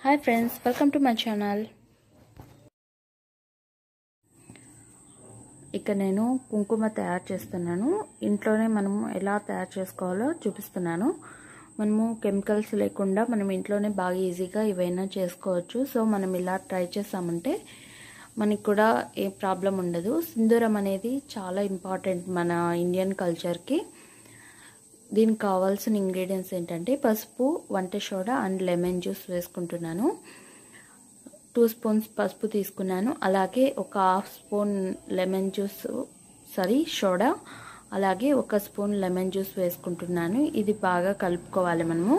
hi friends welcome to my channel ఇక్కడ నేను కుంకుమ తయారు చేస్తున్నాను ఇంట్లోనే మనము ఎలా తయారు చేసుకోవాలో చూపిస్తున్నాను మనము కెమికల్స్ లేకుండా మనం ఇంట్లోనే బాగా ఈజీగా ఇవైనా చేసుకోవచ్చు సో మనం ఇలా ట్రై చేసామంటే మనకి కూడా ఏ ప్రాబ్లం ఉండదు సింధూరం అనేది చాలా ఇంపార్టెంట్ మన ఇండియన్ కల్చర్కి దీనికి కావాల్సిన ఇంగ్రీడియంట్స్ ఏంటంటే పసుపు వంట సోడా అండ్ లెమన్ జ్యూస్ వేసుకుంటున్నాను టూ స్పూన్స్ పసుపు తీసుకున్నాను అలాగే ఒక half spoon lemon juice sorry soda అలాగే ఒక స్పూన్ లెమన్ జ్యూస్ వేసుకుంటున్నాను ఇది బాగా కలుపుకోవాలి మనము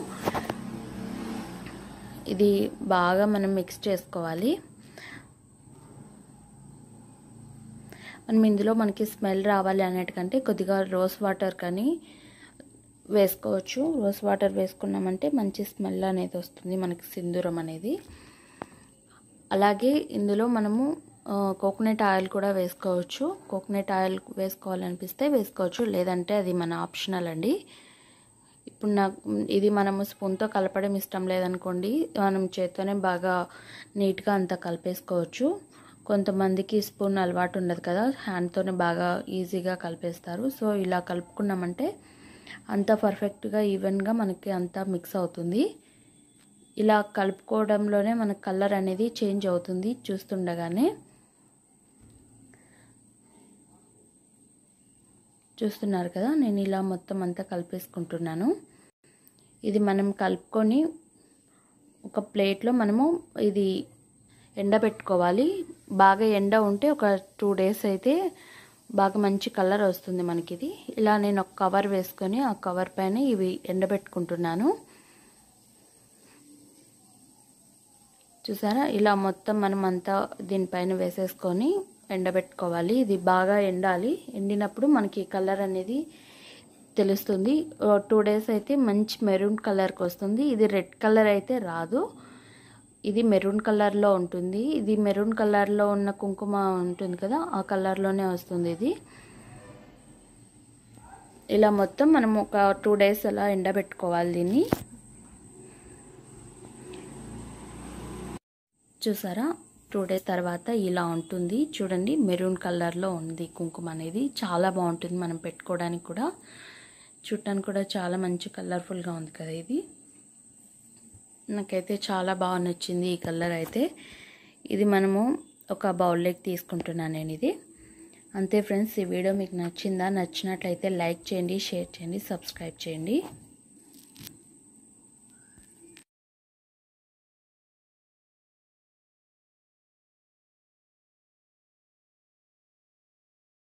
ఇది బాగా మనం మిక్స్ చేసుకోవాలి మనం ఇందులో మనకి స్మెల్ రావాలి అన్నట్టుకంటే కొద్దిగా రోస్ వాటర్ కానీ వేసుకోవచ్చు రోస్ వాటర్ వేసుకున్నామంటే మంచి స్మెల్ అనేది వస్తుంది మనకి సింధూరం అనేది అలాగే ఇందులో మనము కోకోనట్ ఆయిల్ కూడా వేసుకోవచ్చు కోకోనట్ ఆయిల్ వేసుకోవాలనిపిస్తే వేసుకోవచ్చు లేదంటే అది మన ఆప్షనల్ అండి ఇప్పుడు నాకు ఇది మనము స్పూన్తో కలపడం ఇష్టం లేదనుకోండి మనం చేత్తోనే బాగా నీట్గా అంతా కలిపేసుకోవచ్చు కొంతమందికి స్పూన్ అలవాటు ఉండదు కదా హ్యాండ్తోనే బాగా ఈజీగా కలిపేస్తారు సో ఇలా కలుపుకున్నామంటే అంత పర్ఫెక్ట్గా ఈవెన్గా మనకి అంతా మిక్స్ అవుతుంది ఇలా కలుపుకోవడంలోనే మన కలర్ అనేది చేంజ్ అవుతుంది చూస్తుండగానే చూస్తున్నారు కదా నేను ఇలా మొత్తం అంతా కలిపేసుకుంటున్నాను ఇది మనం కలుపుకొని ఒక ప్లేట్లో మనము ఇది ఎండబెట్టుకోవాలి బాగా ఎండ ఉంటే ఒక టూ డేస్ అయితే బాగా మంచి కలర్ వస్తుంది మనకి ఇది ఇలా నేను ఒక కవర్ వేసుకొని ఆ కవర్ పైన ఇవి ఎండబెట్టుకుంటున్నాను చూసారా ఇలా మొత్తం మనం అంతా దీనిపైన వేసేసుకొని ఎండబెట్టుకోవాలి ఇది బాగా ఎండాలి ఎండినప్పుడు మనకి కలర్ అనేది తెలుస్తుంది టూ డేస్ అయితే మంచి మెరూన్ కలర్కి వస్తుంది ఇది రెడ్ కలర్ అయితే రాదు ఇది మెరూన్ కలర్లో ఉంటుంది ఇది మెరూన్ కలర్లో ఉన్న కుంకుమ ఉంటుంది కదా ఆ కలర్లోనే వస్తుంది ఇది ఇలా మొత్తం మనం ఒక టూ డేస్ అలా ఎండబెట్టుకోవాలి దీన్ని చూసారా టూ డేస్ తర్వాత ఇలా ఉంటుంది చూడండి మెరూన్ కలర్లో ఉంది కుంకుమ అనేది చాలా బాగుంటుంది మనం పెట్టుకోవడానికి కూడా చూడటానికి కూడా చాలా మంచి కలర్ఫుల్గా ఉంది కదా ఇది నాకైతే చాలా బాగా నచ్చింది ఈ కలర్ అయితే ఇది మనము ఒక బౌల్లోకి తీసుకుంటున్నాను నేను ఇది అంతే ఫ్రెండ్స్ ఈ వీడియో మీకు నచ్చిందా నచ్చినట్లయితే లైక్ చేయండి షేర్ చేయండి సబ్స్క్రైబ్ చేయండి